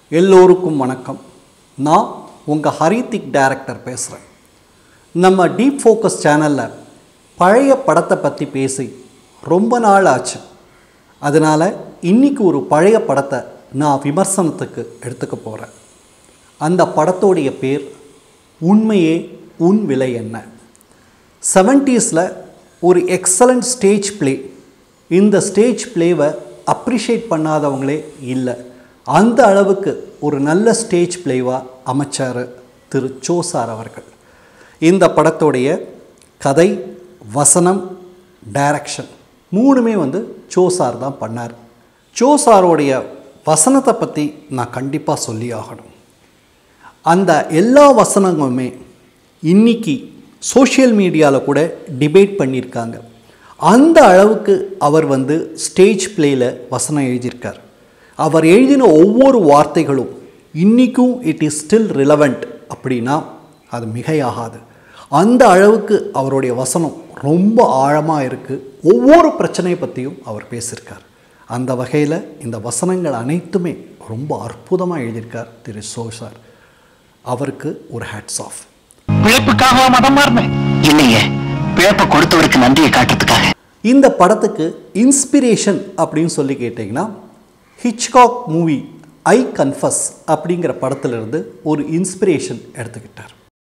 எல்லோருக்கும் வணக்கம் நான் உங்கள் ஹரித்திக் டைரக்டர் பேசுகிறேன் நம்ம டீப் ஃபோக்கஸ் சேனலில் பழைய படத்தை பற்றி பேசி ரொம்ப நாள் ஆச்சு அதனால் இன்னைக்கு ஒரு பழைய படத்தை நான் விமர்சனத்துக்கு எடுத்துக்க போகிறேன் அந்த படத்தோடைய பேர் உண்மையே உன் விலை என்ன செவன்ட்டீஸில் ஒரு எக்ஸலண்ட் ஸ்டேஜ் ப்ளே இந்த ஸ்டேஜ் ப்ளேவை அப்ரிஷியேட் பண்ணாதவங்களே இல்லை அந்த அளவுக்கு ஒரு நல்ல ஸ்டேஜ் ப்ளேவாக அமைச்சார் திரு சோசார் அவர்கள் இந்த படத்தோடைய கதை வசனம் டைரக்ஷன் மூணுமே வந்து சோசார் தான் பண்ணார் சோசாரோடைய வசனத்தை பற்றி நான் கண்டிப்பாக சொல்லி ஆகணும் அந்த எல்லா வசனங்களுமே இன்னைக்கு சோஷியல் மீடியாவில் கூட டிபேட் பண்ணியிருக்காங்க அந்த அளவுக்கு அவர் வந்து ஸ்டேஜ் பிளேயில் வசனம் எழுதியிருக்கார் அவர் எழுதின ஒவ்வொரு வார்த்தைகளும் இன்றைக்கும் இட் இஸ் ஸ்டில் ரிலவெண்ட் அப்படின்னா அது மிகையாகாது அந்த அளவுக்கு அவருடைய வசனம் ரொம்ப ஆழமாக இருக்குது ஒவ்வொரு பிரச்சனையை பற்றியும் அவர் பேசியிருக்கார் அந்த வகையில் இந்த வசனங்கள் அனைத்துமே ரொம்ப அற்புதமாக எழுதியிருக்கார் திரு சோசார் அவருக்கு ஒரு ஹேட்ஸ் ஆஃப் பிழைப்புக்காக மதம் மாறினேன் இல்லையே பிழைப்பை கொடுத்தவருக்கு நன்றியை காட்டுறதுக்காக இந்த படத்துக்கு இன்ஸ்பிரேஷன் அப்படின்னு சொல்லி கேட்டிங்கன்னா ஹிச்காக் மூவி ஐ கன்ஃபஸ் அப்படிங்கிற படத்திலிருந்து ஒரு இன்ஸ்பிரேஷன் எடுத்துக்கிட்டார்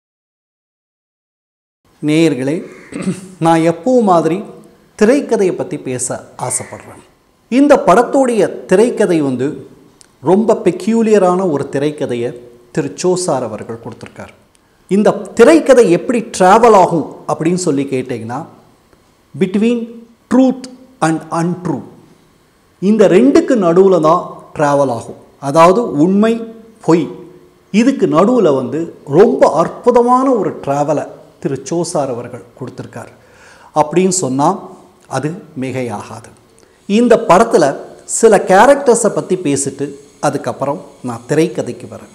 நேயர்களே நான் எப்பவும் மாதிரி திரைக்கதையை பற்றி பேச ஆசைப்படுறேன் இந்த படத்தோடைய திரைக்கதை வந்து ரொம்ப பெக்யூலியரான ஒரு திரைக்கதையை திரு சோசார் அவர்கள் கொடுத்துருக்கார் இந்த திரைக்கதை எப்படி ட்ராவல் ஆகும் அப்படின்னு சொல்லி கேட்டிங்கன்னா பிட்வீன் ட்ரூத் அண்ட் அன்ட்ரூ இந்த ரெண்டுக்கு நடுவில் தான் ட்ராவல் ஆகும் அதாவது உண்மை பொய் இதுக்கு நடுவில் வந்து ரொம்ப அற்புதமான ஒரு ட்ராவலை திரு சோசார் அவர்கள் கொடுத்துருக்கார் அப்படின்னு சொன்னால் அது மிகையாகாது இந்த படத்தில் சில கேரக்டர்ஸை பற்றி பேசிட்டு அதுக்கப்புறம் நான் திரைக்கதைக்கு வரேன்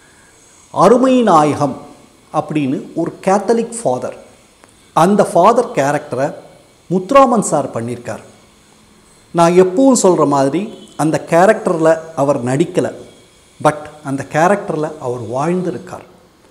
அருமை நாயகம் அப்படின்னு ஒரு கேத்தலிக் ஃபாதர் அந்த ஃபாதர் கேரக்டரை முத்துராமன் சார் பண்ணியிருக்கார் நான் எப்பவும் சொல்கிற மாதிரி அந்த கேரக்டரில் அவர் நடிக்கலை பட் அந்த கேரக்டரில் அவர் வாழ்ந்திருக்கார்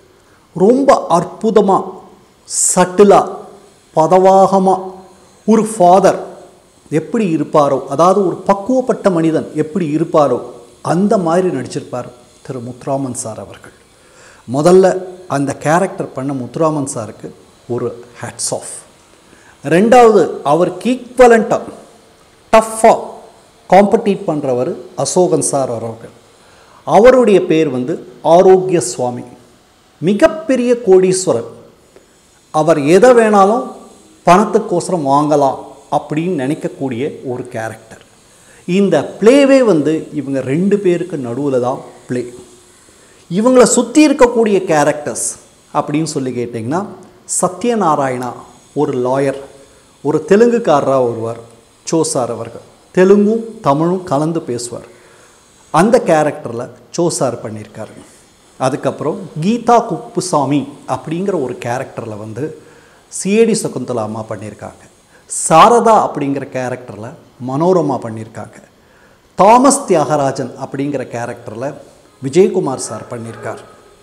ரொம்ப அற்புதமாக சட்டிலாக பதவாகமாக ஒரு ஃபாதர் எப்படி இருப்பாரோ அதாவது ஒரு பக்குவப்பட்ட மனிதன் எப்படி இருப்பாரோ அந்த மாதிரி நடிச்சிருப்பார் திரு முத்துராமன் சார் அவர்கள் முதல்ல அந்த கேரக்டர் பண்ண முத்துராமன் சாருக்கு ஒரு ஹேட்ஸ் ஆஃப் ரெண்டாவது அவருக்கு ஈக்குவலண்ட்டாக டஃப்பாக காம்படிட் பண்ணுறவர் அசோகன் சார் அவர்கள் அவருடைய பேர் வந்து ஆரோக்கிய சுவாமி மிகப்பெரிய கோடீஸ்வரர் அவர் எதை வேணாலும் பணத்துக்கோசரம் வாங்கலாம் அப்படின்னு நினைக்கக்கூடிய ஒரு கேரக்டர் இந்த ப்ளேவே வந்து இவங்க ரெண்டு பேருக்கு நடுவில் தான் ப்ளே இவங்கள சுற்றி இருக்கக்கூடிய கேரக்டர்ஸ் அப்படின்னு சொல்லி கேட்டிங்கன்னா சத்யநாராயணா ஒரு லாயர் ஒரு தெலுங்குக்காரராக ஒருவர் சோசார் அவர்கள் தெலுங்கும் தமிழும் கலந்து பேசுவார் அந்த கேரக்டரில் சோசார் பண்ணியிருக்காரு அதுக்கப்புறம் கீதா குப்புசாமி அப்படிங்கிற ஒரு கேரக்டரில் வந்து சிஏடி சகுந்தலா அம்மா பண்ணியிருக்காங்க சாரதா அப்படிங்கிற கேரக்டரில் மனோரமா பண்ணியிருக்காங்க தாமஸ் தியாகராஜன் அப்படிங்கிற கேரக்டரில் விஜயகுமார் சார் பண்ணியிருக்கார்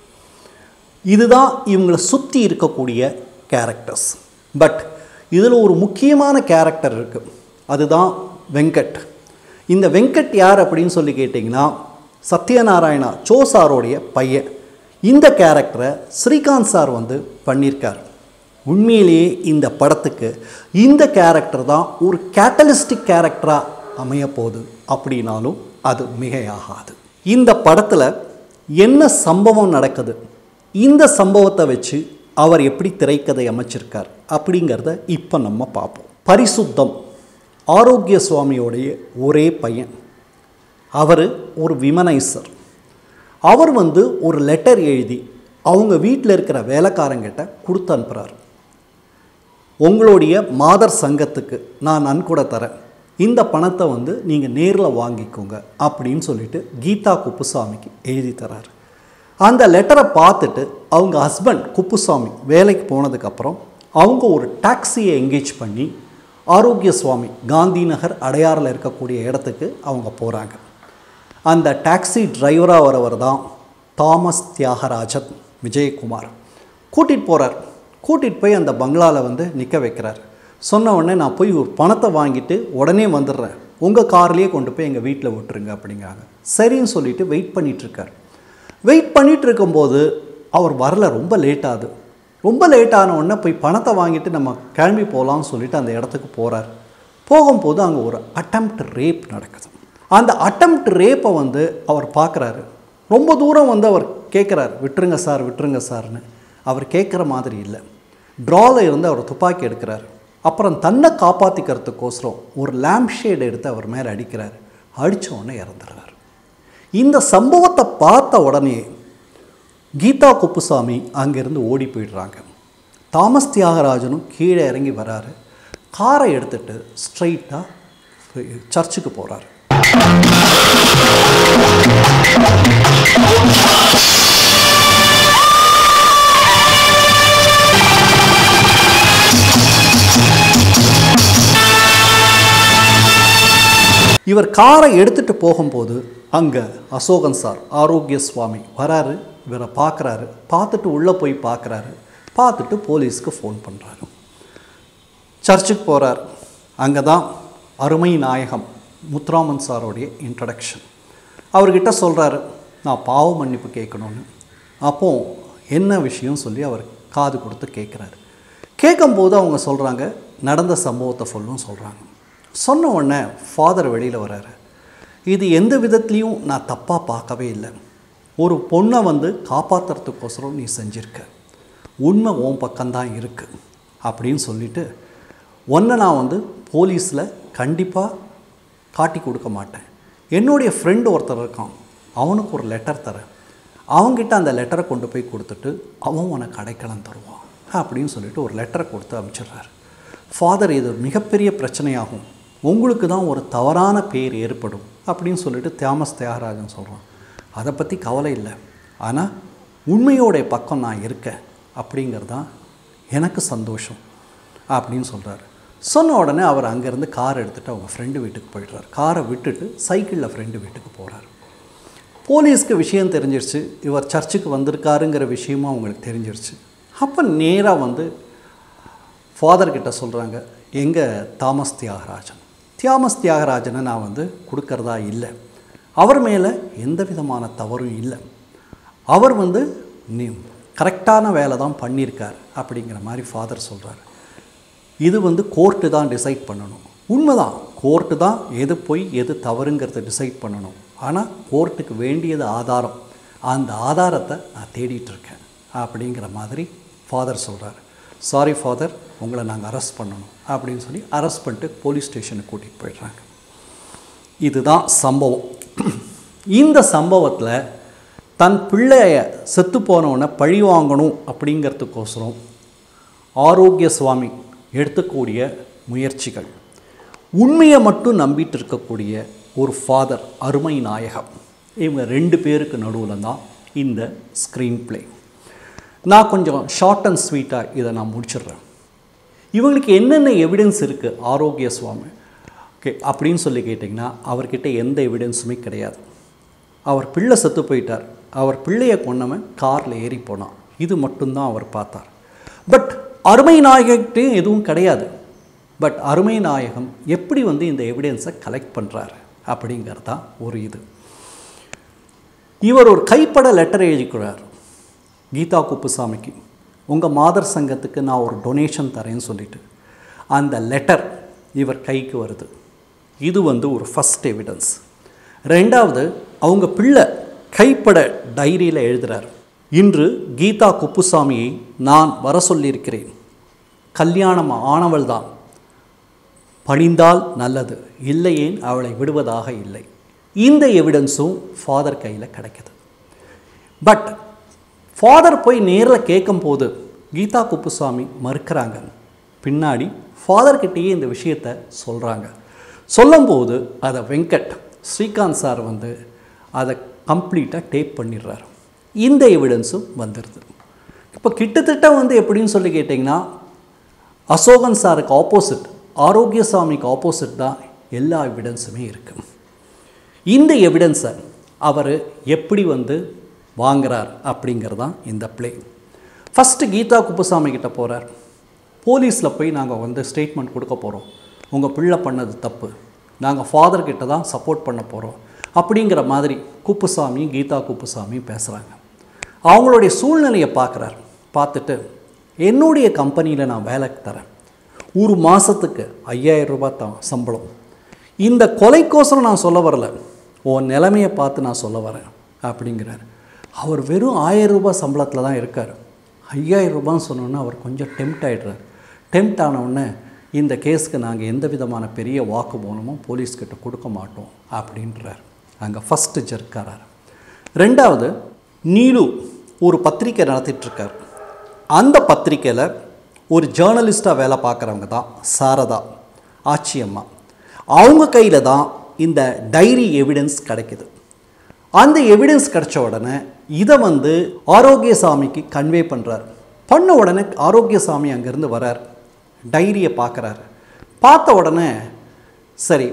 இதுதான் இவங்களை சுற்றி இருக்கக்கூடிய கேரக்டர்ஸ் பட் இதில் ஒரு முக்கியமான கேரக்டர் இருக்குது அதுதான் வெங்கட் இந்த வெங்கட் யார் அப்படின்னு சொல்லி கேட்டிங்கன்னா சத்யநாராயணா சோ சாரோடைய பையன் இந்த கேரக்டரை ஸ்ரீகாந்த் சார் வந்து பண்ணியிருக்கார் உண்மையிலேயே இந்த படத்துக்கு இந்த கேரக்டர் தான் ஒரு கேட்டலிஸ்டிக் கேரக்டராக அமைய போகுது அப்படின்னாலும் அது மிகையாகாது இந்த படத்தில் என்ன சம்பவம் நடக்குது இந்த சம்பவத்தை வச்சு அவர் எப்படி திரைக்கதை அமைச்சிருக்கார் அப்படிங்கிறத இப்போ நம்ம பார்ப்போம் பரிசுத்தம் ஆரோக்கிய சுவாமியோடைய ஒரே பையன் அவர் ஒரு விமனைசர் அவர் வந்து ஒரு லெட்டர் எழுதி அவங்க வீட்டில் இருக்கிற வேலைக்காரங்கிட்ட கொடுத்து அனுப்புகிறார் உங்களுடைய மாதர் சங்கத்துக்கு நான் நன்கொடை தரேன் இந்த பணத்தை வந்து நீங்கள் நேரில் வாங்கிக்கோங்க அப்படின்னு சொல்லிட்டு கீதா குப்புசாமிக்கு எழுதி தரார் அந்த லெட்டரை பார்த்துட்டு அவங்க ஹஸ்பண்ட் குப்புசாமி வேலைக்கு போனதுக்கப்புறம் அவங்க ஒரு டாக்ஸியை என்கேஜ் பண்ணி ஆரோக்கிய சுவாமி காந்தி நகர் அடையாறில் இருக்கக்கூடிய இடத்துக்கு அவங்க போகிறாங்க அந்த டாக்ஸி டிரைவராக வரவர் தான் தாமஸ் தியாகராஜன் விஜயகுமார் கூட்டிகிட்டு போகிறார் கூட்டிகிட்டு போய் அந்த பங்களாவில் வந்து நிற்க வைக்கிறார் சொன்ன உடனே நான் போய் ஒரு பணத்தை வாங்கிட்டு உடனே வந்துடுறேன் உங்கள் கார்லேயே கொண்டு போய் எங்கள் வீட்டில் விட்டுருங்க அப்படிங்கிறாங்க சரின்னு சொல்லிட்டு வெயிட் பண்ணிகிட்ருக்கார் வெயிட் பண்ணிகிட்டு இருக்கும்போது அவர் வரல ரொம்ப லேட் ஆகுது ரொம்ப லேட் ஆன உடனே போய் பணத்தை வாங்கிட்டு நம்ம கிளம்பி போகலாம்னு சொல்லிட்டு அந்த இடத்துக்கு போகிறார் போகும்போது அங்கே ஒரு அட்டம்ப்ட் ரேப் நடக்குது அந்த அட்டம்ப்ட் ரேப்பை வந்து அவர் பார்க்குறாரு ரொம்ப தூரம் வந்து அவர் கேட்குறாரு விட்டுருங்க சார் விட்டுருங்க சார்னு அவர் கேட்குற மாதிரி இல்லை ட்ராவில் இருந்து அவர் துப்பாக்கி எடுக்கிறார் அப்புறம் தன்னை காப்பாற்றிக்கிறதுக்கோசரம் ஒரு லேம்ப் ஷேட் எடுத்து அவர் மேலே அடிக்கிறார் அடித்த உடனே இறந்துடுறார் இந்த சம்பவத்தை பார்த்த உடனே கீதா குப்புசாமி அங்கேருந்து ஓடி போயிடுறாங்க தாமஸ் தியாகராஜனும் கீழே இறங்கி வராரு காரை எடுத்துட்டு ஸ்ட்ரைட்டாக சர்ச்சுக்கு போகிறாரு இவர் காரை எடுத்துகிட்டு போகும்போது அங்கே அசோகன் சார் ஆரோக்கிய சுவாமி வராரு இவரை பார்க்குறாரு பார்த்துட்டு உள்ளே போய் பார்க்குறாரு பார்த்துட்டு போலீஸ்க்கு ஃபோன் பண்ணுறாரு சர்ச்சுக்கு போகிறார் அங்கே தான் அருமை நாயகம் முத்துராமன் சாரோடைய இன்ட்ரடக்ஷன் அவர்கிட்ட சொல்கிறாரு நான் பாவ மன்னிப்பு கேட்கணும்னு அப்போ என்ன விஷயம் சொல்லி அவர் காது கொடுத்து கேட்குறாரு கேட்கும்போது அவங்க சொல்கிறாங்க நடந்த சம்பவத்தை சொல்லும் சொல்கிறாங்க சொன்ன உடனே ஃபாதர் வெளியில் வராரு இது எந்த விதத்துலேயும் நான் தப்பாக பார்க்கவே இல்லை ஒரு பொண்ணை வந்து காப்பாற்றுறதுக்கோசரம் நீ செஞ்சிருக்க உண்மை உன் பக்கம்தான் இருக்குது அப்படின்னு சொல்லிட்டு ஒன்றை நான் வந்து போலீஸில் கண்டிப்பாக காட்டி கொடுக்க மாட்டேன் என்னுடைய ஃப்ரெண்டு ஒருத்தர் இருக்கான் அவனுக்கு ஒரு லெட்டர் தரேன் அவன்கிட்ட அந்த லெட்டரை கொண்டு போய் கொடுத்துட்டு அவன் உனக்கு அடைக்கலம் தருவான் அப்படின்னு சொல்லிட்டு ஒரு லெட்டரை கொடுத்து அனுப்பிச்சிடுறாரு ஃபாதர் இது ஒரு மிகப்பெரிய பிரச்சனையாகும் உங்களுக்கு தான் ஒரு தவறான பேர் ஏற்படும் அப்படின்னு சொல்லிட்டு தியாமஸ் தியாகராஜன் சொல்கிறான் அதை பற்றி கவலை இல்லை ஆனால் உண்மையோடைய பக்கம் நான் இருக்கேன் அப்படிங்கிறது தான் எனக்கு சந்தோஷம் அப்படின்னு சொல்கிறாரு சொன்ன உடனே அவர் அங்கேருந்து கார் எடுத்துகிட்டு அவங்க ஃப்ரெண்டு வீட்டுக்கு போயிடுறாரு காரை விட்டுட்டு சைக்கிளில் ஃப்ரெண்டு வீட்டுக்கு போகிறார் போலீஸ்க்கு விஷயம் தெரிஞ்சிருச்சு இவர் சர்ச்சுக்கு வந்திருக்காருங்கிற விஷயமும் அவங்களுக்கு தெரிஞ்சிருச்சு அப்போ நேராக வந்து ஃபாதர் கிட்ட சொல்கிறாங்க எங்கே தாமஸ் தியாகராஜன் தியாமஸ் தியாகராஜனை நான் வந்து கொடுக்கறதா இல்லை அவர் மேலே எந்த விதமான தவறும் இல்லை அவர் வந்து நீ கரெக்டான வேலை தான் பண்ணியிருக்கார் அப்படிங்கிற மாதிரி ஃபாதர் சொல்கிறார் இது வந்து கோர்ட்டு தான் டிசைட் பண்ணணும் உண்மைதான் கோர்ட்டு தான் எது பொய் எது தவறுங்கிறத டிசைட் பண்ணணும் ஆனால் கோர்ட்டுக்கு வேண்டியது ஆதாரம் அந்த ஆதாரத்தை நான் தேடிட்டு இருக்கேன் அப்படிங்கிற மாதிரி ஃபாதர் சொல்கிறார் சாரி ஃபாதர் உங்களை நாங்கள் அரெஸ்ட் பண்ணணும் அப்படின்னு சொல்லி அரெஸ்ட் பண்ணிட்டு போலீஸ் ஸ்டேஷனுக்கு கூட்டிகிட்டு போயிடுறாங்க இதுதான் சம்பவம் இந்த சம்பவத்தில் தன் பிள்ளைய செத்து போனவனை பழி வாங்கணும் அப்படிங்கிறதுக்கோசரம் ஆரோக்கிய சுவாமி எடுத்துக்கூடிய முயற்சிகள் உண்மையை மட்டும் நம்பிட்டு இருக்கக்கூடிய ஒரு ஃபாதர் அருமை நாயகம் இவங்க ரெண்டு பேருக்கு நடுவில் தான் இந்த ஸ்க்ரீன் ப்ளே நான் கொஞ்சம் ஷார்ட் அண்ட் ஸ்வீட்டாக இதை நான் முடிச்சிடுறேன் இவங்களுக்கு என்னென்ன எவிடன்ஸ் இருக்குது ஆரோக்கிய சுவாமி ஓகே அப்படின்னு சொல்லி கேட்டிங்கன்னா அவர்கிட்ட எந்த எவிடன்ஸுமே கிடையாது அவர் பிள்ளை செத்து போயிட்டார் அவர் பிள்ளையை கொன்னவன் காரில் ஏறி போனான் இது மட்டும்தான் அவர் பார்த்தார் பட் அருமை நாயகத்தையும் எதுவும் கிடையாது பட் அருமை நாயகம் எப்படி வந்து இந்த எவிடன்ஸை கலெக்ட் பண்ணுறாரு அப்படிங்கிறது தான் ஒரு இது இவர் ஒரு கைப்பட லெட்டர் எழுதிக்கிறார் கீதா குப்புசாமிக்கு உங்கள் மாதர் சங்கத்துக்கு நான் ஒரு டொனேஷன் தரேன்னு சொல்லிட்டு அந்த லெட்டர் இவர் கைக்கு வருது இது வந்து ஒரு ஃபஸ்ட் எவிடன்ஸ் ரெண்டாவது அவங்க பிள்ளை கைப்பட டைரியில் எழுதுகிறார் இன்று கீதா குப்புசாமியை நான் வர சொல்லியிருக்கிறேன் கல்யாணம் ஆனவள்தான் பணிந்தால் நல்லது இல்லையேன் அவளை விடுவதாக இல்லை இந்த எவிடன்ஸும் ஃபாதர் கையில் கிடைக்குது பட் ஃபாதர் போய் நேரில் கேட்கும்போது கீதா குப்புசாமி மறுக்கிறாங்க பின்னாடி ஃபாதர்கிட்டயே இந்த விஷயத்த சொல்கிறாங்க சொல்லும்போது அதை வெங்கட் ஸ்ரீகாந்த் சார் வந்து அதை கம்ப்ளீட்டாக டேப் பண்ணிடுறாரு இந்த எவிடன்ஸும் வந்துடுது இப்போ கிட்டத்தட்ட வந்து எப்படின்னு சொல்லி கேட்டிங்கன்னா அசோகன் சாருக்கு ஆப்போசிட் ஆரோக்கியசாமிக்கு ஆப்போசிட் தான் எல்லா எவிடன்ஸுமே இருக்குது இந்த எவிடன்ஸை அவர் எப்படி வந்து வாங்குறார் அப்படிங்கிறது தான் இந்த ப்ளே ஃபஸ்ட்டு கீதா குப்புசாமி கிட்ட போகிறார் போலீஸில் போய் நாங்கள் வந்து ஸ்டேட்மெண்ட் கொடுக்க போகிறோம் உங்கள் பிள்ளை பண்ணது தப்பு நாங்கள் ஃபாதர் கிட்ட தான் சப்போர்ட் பண்ண போகிறோம் அப்படிங்கிற மாதிரி குப்புசாமி கீதா குப்புசாமி பேசுகிறாங்க அவங்களுடைய சூழ்நிலையை பார்க்குறார் பார்த்துட்டு என்னுடைய கம்பெனியில் நான் வேலைக்கு தரேன் ஒரு மாதத்துக்கு ஐயாயிரம் ரூபாய் தான் சம்பளம் இந்த கொலைக்கோசரம் நான் சொல்ல வரல உன் நிலைமையை பார்த்து நான் சொல்ல வரேன் அப்படிங்கிறார் அவர் வெறும் ஆயிரம் ரூபாய் சம்பளத்தில் தான் இருக்கார் ஐயாயிரம் ரூபான்னு சொன்னோன்னே அவர் கொஞ்சம் டெம்ட் ஆகிடுறார் டெம்ட் ஆனவுடனே இந்த கேஸுக்கு நாங்கள் எந்த விதமான பெரிய வாக்குமூலமும் போலீஸ்கிட்ட கொடுக்க மாட்டோம் அப்படின்றார் அங்கே ஃபஸ்ட்டு ஜெர்க்காரார் ரெண்டாவது நீலு ஒரு பத்திரிக்கை நடத்திட்டுருக்கார் அந்த பத்திரிக்கையில் ஒரு ஜேர்னலிஸ்ட்டாக வேலை பார்க்குறவங்க தான் சாரதா ஆச்சியம்மா அவங்க கையில் தான் இந்த டைரி எவிடன்ஸ் கிடைக்குது அந்த எவிடன்ஸ் கிடைச்ச உடனே இதை வந்து ஆரோக்கியசாமிக்கு கன்வே பண்ணுறார் பண்ண உடனே ஆரோக்கியசாமி அங்கேருந்து வரார் டைரியை பார்க்குறாரு பார்த்த உடனே சரி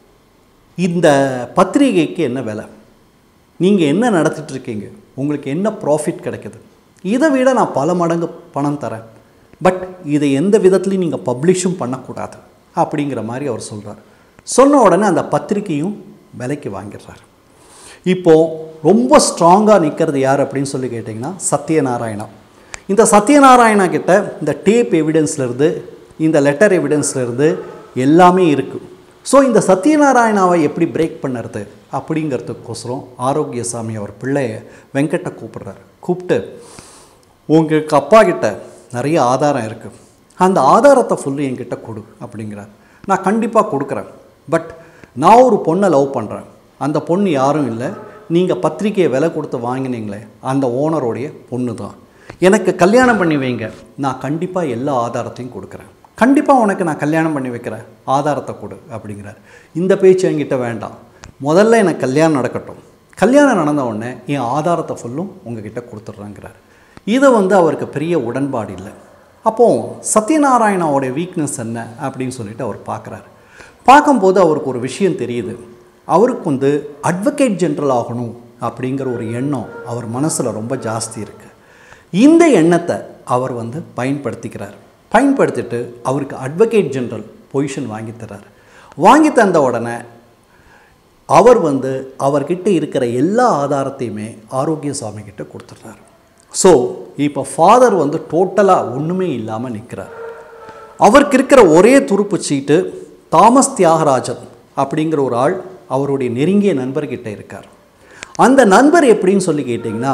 இந்த பத்திரிகைக்கு என்ன விலை நீங்கள் என்ன நடத்திட்டு இருக்கீங்க உங்களுக்கு என்ன ப்ராஃபிட் கிடைக்குது இதை விட நான் பல மடங்கு பணம் தரேன் பட் இதை எந்த விதத்துலையும் நீங்கள் பப்ளிஷும் பண்ணக்கூடாது அப்படிங்கிற மாதிரி அவர் சொல்கிறார் சொன்ன உடனே அந்த பத்திரிக்கையும் விலைக்கு வாங்கிடுறார் இப்போது ரொம்ப ஸ்ட்ராங்காக நிற்கிறது யார் அப்படின்னு சொல்லி கேட்டிங்கன்னா சத்யநாராயணா இந்த சத்யநாராயணா கிட்ட இந்த டேப் எவிடன்ஸ்லேருந்து இந்த லெட்டர் எவிடன்ஸ்லேருந்து எல்லாமே இருக்குது ஸோ இந்த சத்யநாராயணாவை எப்படி பிரேக் பண்ணுறது அப்படிங்கிறதுக்கோசரம் ஆரோக்கியசாமி அவர் பிள்ளைய வெங்கட்டை கூப்பிடுறாரு கூப்பிட்டு உங்களுக்கு அப்பா கிட்ட நிறைய ஆதாரம் இருக்குது அந்த ஆதாரத்தை ஃபுல்லு என்கிட்ட கொடு அப்படிங்கிறார் நான் கண்டிப்பாக கொடுக்குறேன் பட் நான் ஒரு பொண்ணை லவ் பண்ணுறேன் அந்த பொண்ணு யாரும் இல்லை நீங்கள் பத்திரிக்கையை விலை கொடுத்து வாங்கினீங்களே அந்த ஓனருடைய பொண்ணு தான் எனக்கு கல்யாணம் பண்ணி வைங்க நான் கண்டிப்பாக எல்லா ஆதாரத்தையும் கொடுக்குறேன் கண்டிப்பாக உனக்கு நான் கல்யாணம் பண்ணி வைக்கிறேன் ஆதாரத்தை கொடு அப்படிங்கிறார் இந்த பேச்சு என்கிட்ட வேண்டாம் முதல்ல எனக்கு கல்யாணம் நடக்கட்டும் கல்யாணம் நடந்த உடனே என் ஆதாரத்தை ஃபுல்லும் உங்ககிட்ட கொடுத்துட்றாங்கிறார் இது வந்து அவருக்கு பெரிய உடன்பாடு இல்லை அப்போது சத்யநாராயணாவோடைய வீக்னஸ் என்ன அப்படின்னு சொல்லிட்டு அவர் பார்க்குறாரு பார்க்கும்போது அவருக்கு ஒரு விஷயம் தெரியுது அவருக்கு வந்து அட்வொகேட் ஜென்ரல் ஆகணும் அப்படிங்கிற ஒரு எண்ணம் அவர் மனசில் ரொம்ப ஜாஸ்தி இருக்குது இந்த எண்ணத்தை அவர் வந்து பயன்படுத்திக்கிறார் பயன்படுத்திட்டு அவருக்கு அட்வொகேட் ஜென்ரல் பொசிஷன் வாங்கி தர்றார் வாங்கி தந்த உடனே அவர் வந்து அவர்கிட்ட இருக்கிற எல்லா ஆதாரத்தையுமே ஆரோக்கியசாமி கிட்ட கொடுத்துட்றாரு ஸோ இப்போ ஃபாதர் வந்து டோட்டலாக ஒன்றுமே இல்லாமல் நிற்கிறார் அவருக்கு இருக்கிற ஒரே துருப்பு சீட்டு தாமஸ் தியாகராஜன் அப்படிங்கிற ஒரு ஆள் அவருடைய நெருங்கிய நண்பர்கிட்ட இருக்கார் அந்த நண்பர் எப்படின்னு சொல்லி கேட்டிங்கன்னா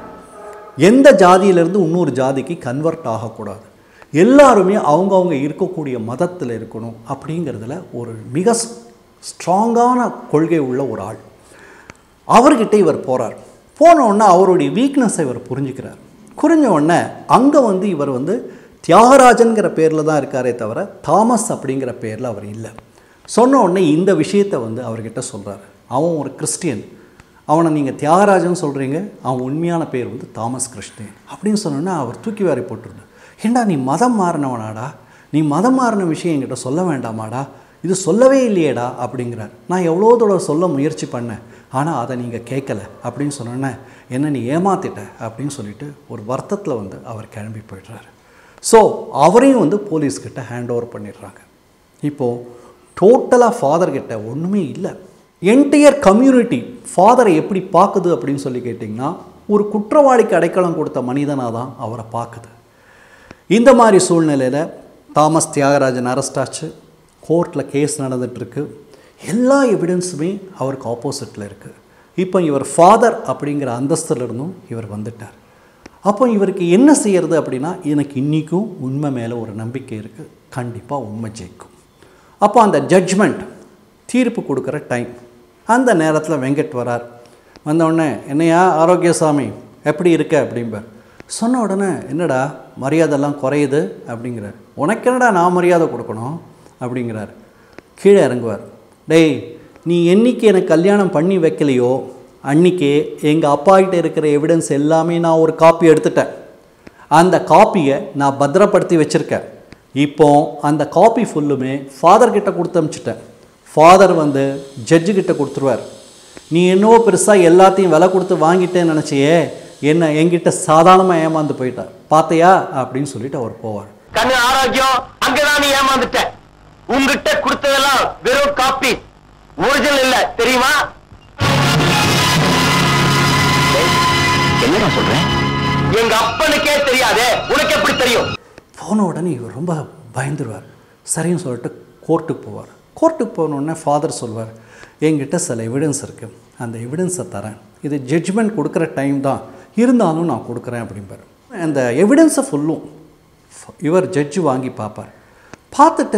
எந்த ஜாதியிலேருந்து இன்னொரு ஜாதிக்கு கன்வெர்ட் ஆகக்கூடாது எல்லாருமே அவங்கவுங்க இருக்கக்கூடிய மதத்தில் இருக்கணும் அப்படிங்கிறதுல ஒரு மிக ஸ்ட்ராங்கான கொள்கை உள்ள ஒரு ஆள் அவர்கிட்ட இவர் போகிறார் போன உடனே அவருடைய வீக்னஸை இவர் புரிஞ்சுக்கிறார் புரிஞ்ச உடனே அங்கே வந்து இவர் வந்து தியாகராஜன்கிற பேரில் தான் இருக்காரே தவிர தாமஸ் அப்படிங்கிற பேரில் அவர் இல்லை சொன்ன உடனே இந்த விஷயத்தை வந்து அவர்கிட்ட சொல்கிறார் அவன் ஒரு கிறிஸ்டியன் அவனை நீங்கள் தியாகராஜன் சொல்கிறீங்க அவன் உண்மையான பேர் வந்து தாமஸ் கிறிஸ்டியன் அப்படின்னு சொன்னோன்னே அவர் தூக்கி வாரி போட்டுருது ஏண்டா நீ மதம் மாறினவனாடா நீ மதம் மாறின விஷயம் என்கிட்ட சொல்ல வேண்டாமாடா இது சொல்லவே இல்லையேடா அப்படிங்கிறார் நான் எவ்வளோ தடவை சொல்ல முயற்சி பண்ணேன் ஆனால் அதை நீங்கள் கேட்கல அப்படின்னு சொன்னோன்னே என்ன நீ ஏமாத்திட்ட அப்படின்னு சொல்லிட்டு ஒரு வருத்தத்தில் வந்து அவர் கிளம்பி போய்ட்றாரு ஸோ அவரையும் வந்து போலீஸ்கிட்ட ஹேண்ட் ஓவர் பண்ணிடுறாங்க இப்போது டோட்டலாக ஃபாதர்கிட்ட ஒன்றுமே இல்லை என்டையர் கம்யூனிட்டி ஃபாதரை எப்படி பார்க்குது அப்படின்னு சொல்லி கேட்டிங்கன்னா ஒரு குற்றவாளிக்கு அடைக்கலம் கொடுத்த மனிதனாக தான் அவரை பார்க்குது இந்த மாதிரி சூழ்நிலையில் தாமஸ் தியாகராஜன் அரெஸ்ட் ஆச்சு கோர்ட்டில் கேஸ் நடந்துகிட்ருக்கு எல்லா எவிடன்ஸுமே அவருக்கு ஆப்போசிட்டில் இருக்குது இப்போ இவர் ஃபாதர் அப்படிங்கிற அந்தஸ்தில் இருந்தும் இவர் வந்துட்டார் அப்போ இவருக்கு என்ன செய்யறது அப்படின்னா எனக்கு இன்றைக்கும் உண்மை மேலே ஒரு நம்பிக்கை இருக்குது கண்டிப்பாக உண்மை ஜெயிக்கும் அப்போ அந்த ஜட்ஜ்மெண்ட் தீர்ப்பு கொடுக்குற டைம் அந்த நேரத்தில் வெங்கட் வரார் வந்தவுடனே என்னையா ஆரோக்கியசாமி எப்படி இருக்க அப்படிம்பார் சொன்ன உடனே என்னடா மரியாதைலாம் குறையுது அப்படிங்கிறார் உனக்கு என்னடா நான் மரியாதை கொடுக்கணும் அப்படிங்கிறார் கீழே இறங்குவார் டேய் நீ என்னைக்கு எனக்கு கல்யாணம் பண்ணி வைக்கலையோ அன்றைக்கே எங்கள் அப்பாக்கிட்ட இருக்கிற எவிடன்ஸ் எல்லாமே நான் ஒரு காப்பி எடுத்துட்டேன் அந்த காப்பியை நான் பத்திரப்படுத்தி வச்சுருக்கேன் இப்போ அந்த காப்பி ஃபுல்லுமே ஃபாதர் கிட்ட கொடுத்து அனுப்பிச்சிட்டேன் ஃபாதர் வந்து ஜட்ஜு கிட்ட கொடுத்துருவார் நீ என்னவோ பெருசாக எல்லாத்தையும் விலை கொடுத்து வாங்கிட்டேன்னு நினச்சியே என்ன என்கிட்ட சாதாரணமாக ஏமாந்து போயிட்ட பார்த்தையா அப்படின்னு சொல்லிட்டு அவர் போவார் கண்ணு ஆரோக்கியம் அங்கதான் நீ ஏமாந்துட்ட உங்ககிட்ட கொடுத்ததெல்லாம் வெறும் காப்பி ஒரிஜினல் இல்ல தெரியுமா என்னடா சொல்றேன் எங்க அப்பனுக்கே தெரியாதே உனக்கு எப்படி தெரியும் போன உடனே இவர் ரொம்ப பயந்துருவார் சரின்னு சொல்லிட்டு கோர்ட்டுக்கு போவார் கோர்ட்டுக்கு போன உடனே ஃபாதர் சொல்வார் என்கிட்ட சில எவிடன்ஸ் இருக்குது அந்த எவிடன்ஸை தரேன் இது ஜட்ஜ்மெண்ட் கொடுக்குற டைம் தான் இருந்தாலும் நான் கொடுக்குறேன் அப்படிம்பார் அந்த எவிடன்ஸை ஃபுல்லும் இவர் ஜட்ஜு வாங்கி பார்ப்பார் பார்த்துட்டு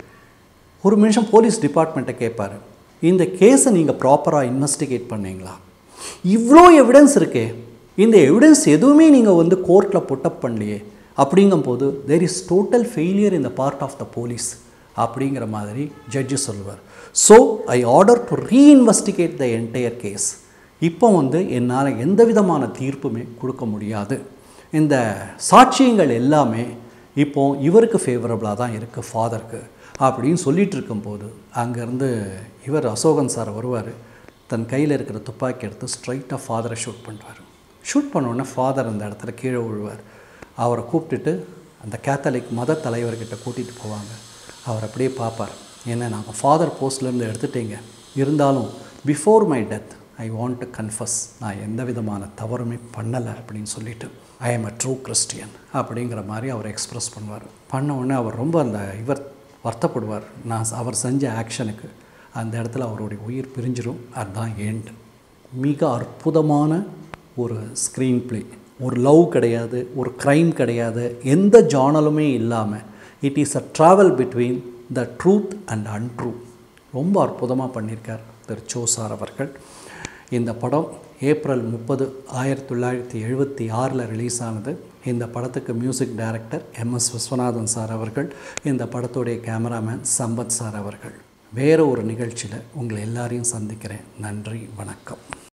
ஒரு நிமிஷம் போலீஸ் டிபார்ட்மெண்ட்டை கேட்பார் இந்த கேஸை நீங்கள் ப்ராப்பராக இன்வெஸ்டிகேட் பண்ணீங்களா இவ்வளோ எவிடன்ஸ் இருக்கே இந்த எவிடன்ஸ் எதுவுமே நீங்கள் வந்து கோர்ட்டில் புட்டப் பண்ணலையே அப்படிங்கும்போது there is total failure in the part of the police அப்படிங்கிற மாதிரி ஜட்ஜு சொல்லுவார் so I order to reinvestigate the entire case இப்போ வந்து என்னால் எந்த விதமான தீர்ப்புமே கொடுக்க முடியாது இந்த சாட்சியங்கள் எல்லாமே இப்போ இவருக்கு ஃபேவரபுளாக தான் இருக்குது ஃபாதருக்கு அப்படின்னு சொல்லிட்டு இருக்கும்போது அங்கேருந்து இவர் அசோகன் சார் வருவார் தன் கையில் இருக்கிற துப்பாக்கி எடுத்து ஸ்ட்ரைட்டாக ஃபாதரை ஷூட் பண்ணுவார் ஷூட் பண்ண உடனே ஃபாதர் அந்த இடத்துல கீழே விழுவார் அவரை கூப்பிட்டுட்டு அந்த கேத்தலிக் மத தலைவர்கிட்ட கூட்டிகிட்டு போவாங்க அவர் அப்படியே பார்ப்பார் ஏன்னா நாங்கள் ஃபாதர் போஸ்ட்லேருந்து எடுத்துட்டீங்க இருந்தாலும் before my death I want to confess நான் எந்த விதமான தவறுமே பண்ணலை அப்படின்னு சொல்லிட்டு I am a true Christian அப்படிங்கிற மாதிரி அவர் எக்ஸ்பிரஸ் பண்ணுவார் பண்ண உடனே அவர் ரொம்ப அந்த இவர் வருத்தப்படுவார் நான் அவர் செஞ்ச ஆக்ஷனுக்கு அந்த இடத்துல அவருடைய உயிர் பிரிஞ்சிரும் அதுதான் ஏண்ட் மிக அற்புதமான ஒரு ஸ்க்ரீன் ப்ளே ஒரு லவ் கிடையாது ஒரு க்ரைம் கிடையாது எந்த ஜானலுமே இல்லாமல் it is a travel between the truth and untrue ரொம்ப அற்புதமாக பண்ணியிருக்கார் திரு சோசார் அவர்கள் இந்த படம் ஏப்ரல் முப்பது ஆயிரத்தி தொள்ளாயிரத்தி எழுபத்தி ஆறில் ரிலீஸ் ஆனது இந்த படத்துக்கு music director M S Viswanathan sir அவர்கள் இந்த படத்துடைய கேமராமேன் சம்பத் சார் அவர்கள் வேறு ஒரு நிகழ்ச்சியில் உங்களை எல்லாரையும் சந்திக்கிறேன் நன்றி வணக்கம்